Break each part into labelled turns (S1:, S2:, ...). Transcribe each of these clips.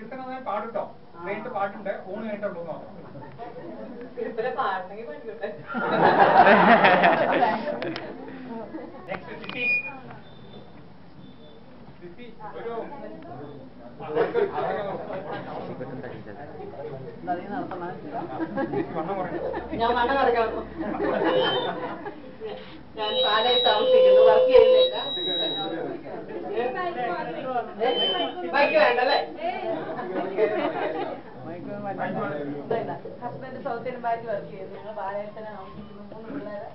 S1: ചിത്ര നന്നായി പാടുട്ടോ കഴിഞ്ഞിട്ട് പാട്ടുണ്ട് ഊണ് കഴിഞ്ഞിട്ടുള്ളൂ എന്ന് മാത്രം
S2: ഇവരെ പാടണമെങ്കിൽ പഠിക്കട്ടെ
S1: നെക്സ്റ്റ് സിറ്റി സിറ്റി ഒരു വണ്ണം കുറഞ്ഞു
S2: ഞാൻ മണ്ണ നടക്കണം ഞാൻ പാലായി താമസിക്കുന്നു വർക്ക് ചെയ്യുന്നില്ല ബൈക്ക് വേണ്ടല്ലേ husband South Indian Bank work ചെയ്യുന്നു ഞങ്ങൾ പാലായിൽ തന്നെ താമസിക്കുന്നു മൂന്ന് പിള്ളേരെ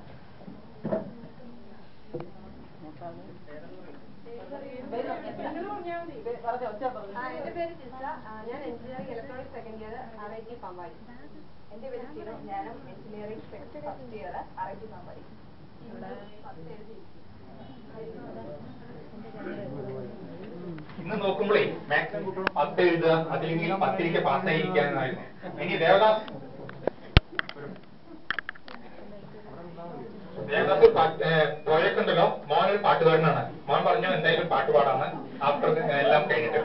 S2: പറഞ്ഞോ ഒച്ച പറഞ്ഞു
S3: ആ, എന്റെ പേര് ചിത്ര ആ, ഞാൻ engineering electronic second year R I T Pampady എന്റെ പേര് സ്ഥിരം ഞാനും engineering first year R I T Pampady ഇവിടെ പത്ത് എഴുതി
S1: ഇന്ന് നോക്കുമ്പോഴേ മാക്സിമം കുട്ടികൾ പത്ത് എഴുതുക അതിലെങ്കിൽ പത്തിരിക്ക് പാസ്സായിരിക്കാനായിരുന്നു ഇനി ദേവദാസ് ദേവദാസ് പ്രോജക്ട് ഉണ്ടല്ലോ മോൻ ഒരു പാട്ടുകാരനാണ് മോൻ പറഞ്ഞു എന്തായാലും പാട്ട് പാടാന്ന് ആഫ്റ്റർ എല്ലാം കഴിഞ്ഞിട്ട്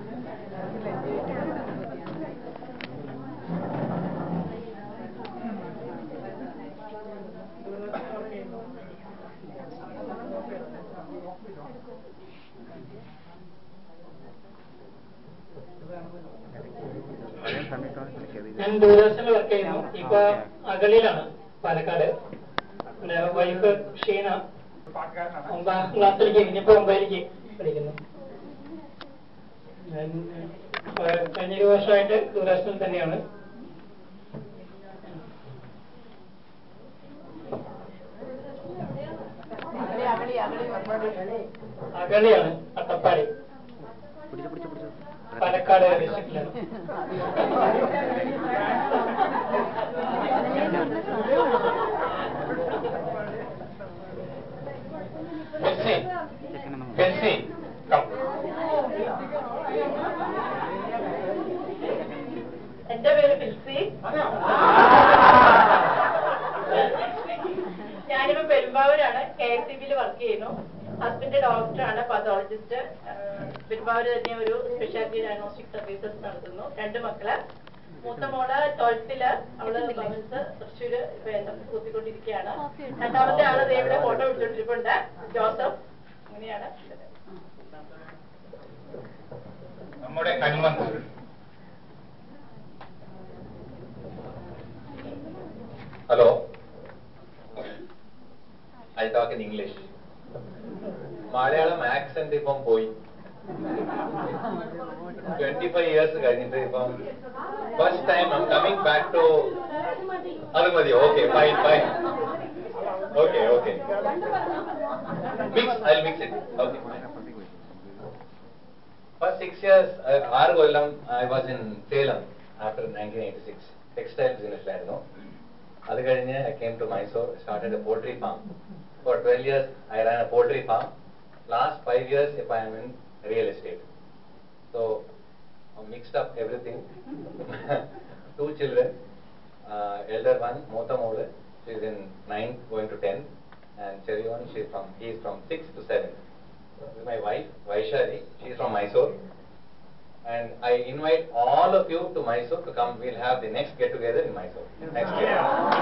S4: ഞാൻ ദൂരദർശനിൽ വർക്ക് ചെയ്യുന്നു ഇപ്പൊ അഗളിയിലാണ് പാലക്കാട് എന്റെ വൈഫ് ഷീന
S1: പാട്ടുകാരനാണ്
S4: ഒമ്പതാം ക്ലാസ്സിലേക്ക് ഇനിയിപ്പോ ഒമ്പതിലേക്ക് പഠിക്കുന്നു ഞാൻ ഏഹ്, കഴിഞ്ഞ ഒരു വർഷമായിട്ട് ദൂരദർശനിൽ തന്നെയാണ്
S2: അകളി അകളി അകളി പമ്പാടി
S4: അഗളിയാണ് അട്ടപ്പാടി പാലക്കാട് ഡിസ്ട്രിക്റ്റിലാണ്
S1: ബെസ്സി ബെസ്സി കം
S2: എന്റെ പേര് ഫിൽസി ഞാനിപ്പോ പെരുമ്പാവൂരാണ് കെ എസ് സി ബിയിൽ വർക്ക് ചെയ്യുന്നു ഹസ്ബൻഡ് ഡോക്ടറാണ് പതോളജിസ്റ്റ് പെരുമ്പാവൂർ തന്നെ ഒരു സ്പെഷ്യാലിറ്റി ഡയഗ്നോസ്റ്റിക് സർവീസസ് നടത്തുന്നു രണ്ട് മക്കള് മൂത്ത മോള് ട്വൽത്തില് അവള് ബബിൾസ് തൃശ്ശൂര് ഇപ്പൊ എൻ എസ് കൂത്തിക്കൊണ്ടിരിക്കുകയാണ് രണ്ടാമത്തെ ആള് ദേവിടെ ഫോട്ടോ എടുത്തോണ്ടിരിപ്പുണ്ട് ജോസഫ് അങ്ങനെയാണ്
S1: നമ്മുടെ Hanumanth
S5: Hello. I'll talk in English. Malayalam accent ഇപ്പം പോയി ട്വന്റി ഫൈവ് ഇയേഴ്സ് കഴിഞ്ഞിട്ട് ഇപ്പം first time I'm coming back to അത് മതി okay fine fine okay okay mix I mix it okay first six years ആറ് കൊല്ലം I was in Salem after nineteen eighty six textile ബിസിനസ്സിലായിരുന്നു അത് കഴിഞ്ഞ് I came to Mysore started a poultry farm for twelve years I ran a poultry farm last five years if I am in real estate so mixed up everything two children elder one മൂത്ത മോള് she is in ninth going to 10th and ചെറിയ one she is from he is from 6th to 7th This is my wife Vaishali she is from Mysore and I invite all of you to Mysore to come. We'll have the next get together in Mysore next year.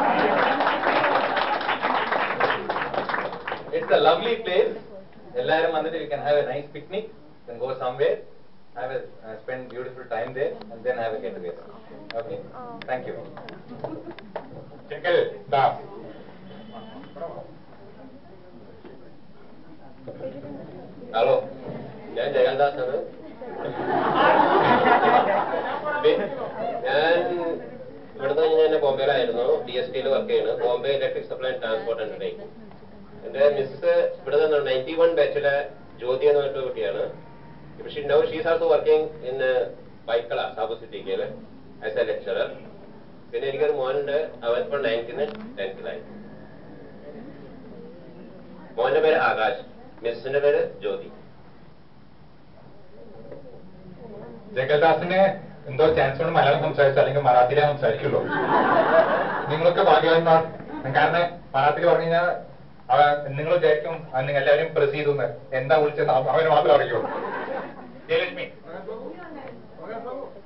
S5: It's a lovely place. എല്ലാരും വന്നിട്ട് you can have a nice picnic, you can go somewhere, have a uh, spend beautiful time there, and then have a get together. Okay, thank you.
S1: Chengal Das
S5: hello ഞാൻ ജഗൽദാസ് ആണ് ഞാൻ ഇവിടുന്ന് ഞാൻ ബോംബെയിലായിരുന്നു D S ടിയിൽ work ചെയ്യുന്നു Bombay electric supply and transport and train എന്റെ missus ഇവിടെ നിന്ന് നയൻറ്റി വൺ ബാച്ചിലെ ജ്യോതി എന്ന് പറഞ്ഞിട്ട് കുട്ടിയാണ് ഇപ്പൊ she no she's also working in Byculla Saboo സിറ്റിക്കല് ആസ് എ ലെക്ചറർ പിന്നെ എനിക്കൊരു മോനുണ്ട് അവൻ ഇപ്പോൾ നയൻത്തിന് ടെൻത്തിലായി മോന്റെ പേര് ആകാശ് മിസ്സിന്റെ പേര് ജ്യോതി
S1: ജഗൽദാസിന് എന്തോ ചാൻസ് കൊണ്ട് മലയാളം സംസാരിച്ചു അല്ലെങ്കിൽ മറാത്തിയിലേ സംസാരിക്കുള്ളൂ നിങ്ങളൊക്കെ ഭാഗ്യവാന്മാർ കാരണം മറാത്തിയിൽ പറഞ്ഞു കഴിഞ്ഞാൽ നിങ്ങൾ വിചാരിക്കും അത് നിങ്ങൾ എല്ലാവരും പ്രസ് ചെയ്തു എന്ന്. എന്താ വിളിച്ചത് അവന് മാത്രമേ അറിയുള്ളൂ ജയലക്ഷ്മി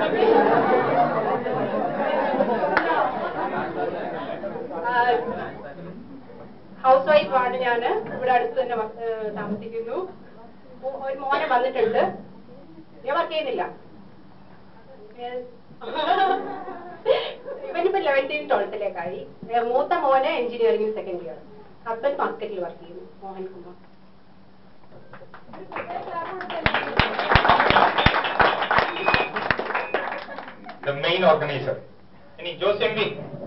S3: ഹൗസ് വൈഫ് ആണ് ഞാൻ ഇവിടെ അടുത്ത് തന്നെ വ- ഏഹ് താമസിക്കുന്നു മോ- ഒരു മോനെ വന്നിട്ടുണ്ട് ഞാൻ വർക്ക് ചെയ്യുന്നില്ല Yes. ഇവനിപ്പോ ലെവൻറ്റീൻ ട്വൽത്തിലേക്കായി ഏഹ് മൂത്ത മോന് എഞ്ചിനീയറിംഗ് സെക്കൻഡ് ഇയർ ഹസ്ബൻഡ് മാർക്കറ്റിൽ വർക്ക് ചെയ്യുന്നു Mohan Kumar
S1: the main organiser ഇനി ജോസ് എം പി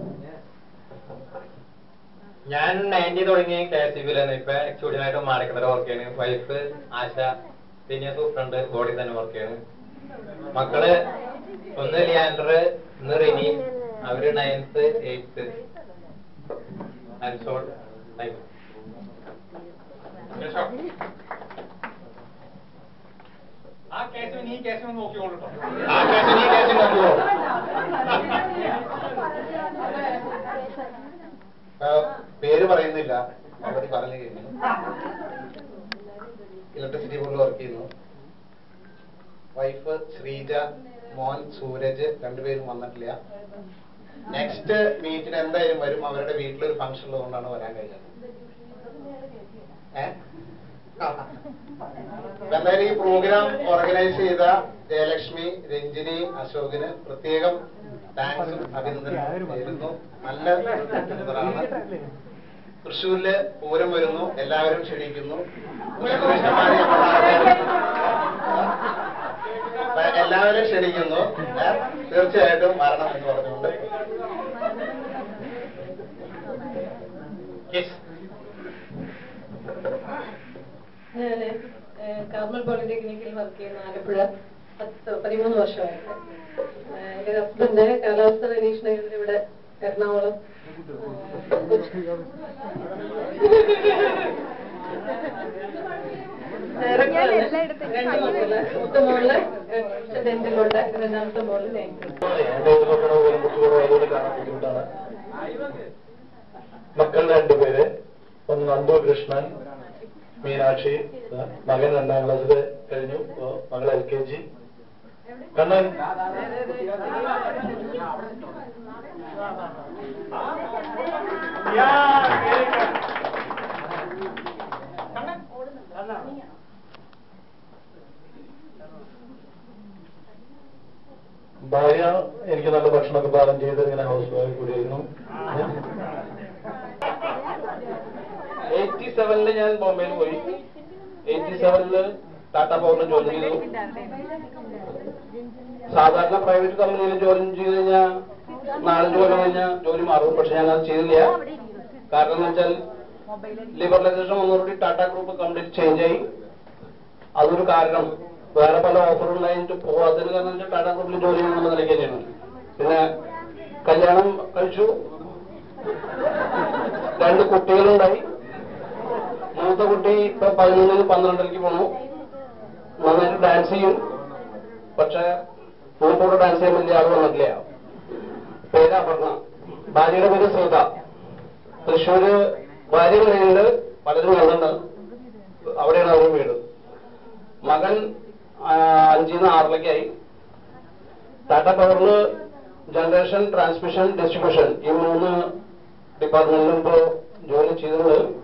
S5: ഞാൻ നയൻറ്റി തുടങ്ങി കെ എസ് സി ബിയിലാണ് ഇപ്പൊ എക്സിക്യൂട്ടീവായിട്ട് മാറിക്കടല വർക്ക് ചെയ്യണ് wife Asha senior superintendent body തന്നെ വർക്ക് ചെയ്യണ് മക്കള് ഒന്ന് ലിയാൻഡർ ഒന്ന് റിനി അവര് നയൻത്ത് എയ്ത്ത് അൻസോൾ നയൻത്ത്
S1: കേശവ ആ കേസിന് നീ കേസിന് നോക്കിക്കോളൂ കേട്ടോ. ആ കേസിന് നീ കേസിന് നോക്കിക്കോളൂ
S6: ആ, പേര് പറയുന്നില്ല ഓൾറെഡി പറഞ്ഞു കഴിഞ്ഞു ഇലക്ട്രിസിറ്റി ബോർഡിൽ വർക്ക് ചെയ്യുന്നു വൈഫ് ശ്രീജ മോൻ സൂരജ് രണ്ടുപേരും വന്നിട്ടില്ല നെക്സ്റ്റ് മീറ്റിന് എന്തായാലും വരും അവരുടെ വീട്ടിലൊരു ഫംഗ്ഷൻ ഉള്ളതുകൊണ്ടാണ് വരാൻ കഴിഞ്ഞത് ഏ അപ്പൊ എന്തായാലും ഈ പ്രോഗ്രാം ഓർഗനൈസ് ചെയ്ത ജയലക്ഷ്മി രഞ്ജിനി അശോകിന് പ്രത്യേകം താങ്ക്സും അഭിനന്ദനവും നേരുന്നു നല്ല ടൂറാണ് തൃശ്ശൂരില് പൂരം വരുന്നു എല്ലാവരും ക്ഷണിക്കുന്നു കൃഷ്ണമാരി അപ്പൊ എല്ലാവരും ക്ഷണിക്കുന്നു ഏ, തീർച്ചയായിട്ടും വരണം എന്ന് പറഞ്ഞുകൊണ്ട്
S1: കിസ്
S2: ഞാന് ഏഹ് കാർമൽ പോളിടെക്നിക്കിൽ വർക്ക് ചെയ്യുന്ന ആലപ്പുഴ പത്ത് പതിമൂന്ന് വർഷമായിട്ട് ഏഹ് എന്റെ ഹസ്ബൻഡ് കാലാവസ്ഥ നിരീക്ഷണ കേന്ദ്രം ഇവിടെ എറണാകുളം ഏഹ് കൊച്ചി- ഡയറക്ടറാണ്. രണ്ട് മക്കള് മൂത്ത മോള് ടെൻത്തിലുണ്ട് രണ്ടാമത്തെ മോള് നയൻത്തിൽ
S7: മക്കൾ രണ്ടുപേര് ഒന്ന് നന്ദു കൃഷ്ണൻ മീനാക്ഷി മകൻ രണ്ടാം ക്ലാസ്സിൽ കഴിഞ്ഞു ഇപ്പോ മകൾ എൽ കെ ജി കണ്ണൻ ഭാര്യ എനിക്ക് നല്ല ഭക്ഷണമൊക്കെ പാകം ചെയ്ത് ഇങ്ങനെ ഹൗസ് വൈഫ് കൂടിയിരുന്നു എയ്റ്റി സെവനില് ഞാൻ ബോംബെയിൽ പോയി എയ്റ്റി സെവനില് ടാറ്റ പവറിൽ ജോലി ചെയ്തു സാധാരണ പ്രൈവറ്റ് കമ്പനിയിൽ ജോലി ചെയ്ത് കഴിഞ്ഞാൽ നാലഞ്ച് കൊല്ലം കഴിഞ്ഞാൽ ജോലി മാറും പക്ഷെ ഞാൻ അത് ചെയ്തില്ല കാരണം എന്ന് വെച്ചാൽ ലിബറലൈസേഷൻ വന്നതോടുകൂടി ടാറ്റ ഗ്രൂപ്പ് കംപ്ലീറ്റ് ചേഞ്ച് ആയി അതൊരു കാരണം വേറെ പല ഓഫറുകളായിട്ട് പോവാത്തതിന് കാരണം വെച്ചാൽ ടാറ്റ ഗ്രൂപ്പിൽ ജോലി ചെയ്യുന്ന നിലയ്ക്ക് തന്നെയാണ് പിന്നെ കല്യാണം കഴിച്ചു രണ്ട് കുട്ടികളുണ്ടായി മൂത്ത കുട്ടി ഇപ്പൊ പതിനൊന്നിന് പന്ത്രണ്ടരയ്ക്ക് പോണു നന്നായിട്ട് ഡാൻസ് ചെയ്യും പക്ഷെ മൂത്തോടെ ഡാൻസ് ചെയ്യാൻ വലിയ ആൾ വന്നിട്ടില്ല പേര് അപർണ ഭാര്യയുടെ പേര് സീത തൃശ്ശൂര് ഭാര്യ വീട് പലരും വന്നിട്ടുണ്ട് അവിടെയാണ് അവരുടെ വീട് മകൻ ആ, അഞ്ചിന്ന് ആറിലേക്കായി ടാറ്റ പവറില് ജനറേഷൻ ട്രാൻസ്മിഷൻ ഡിസ്ട്രിബ്യൂഷൻ ഈ മൂന്ന് ഡിപ്പാർട്ട്മെന്റിലും ഇപ്പോ ജോലി ചെയ്തിട്ടുണ്ട്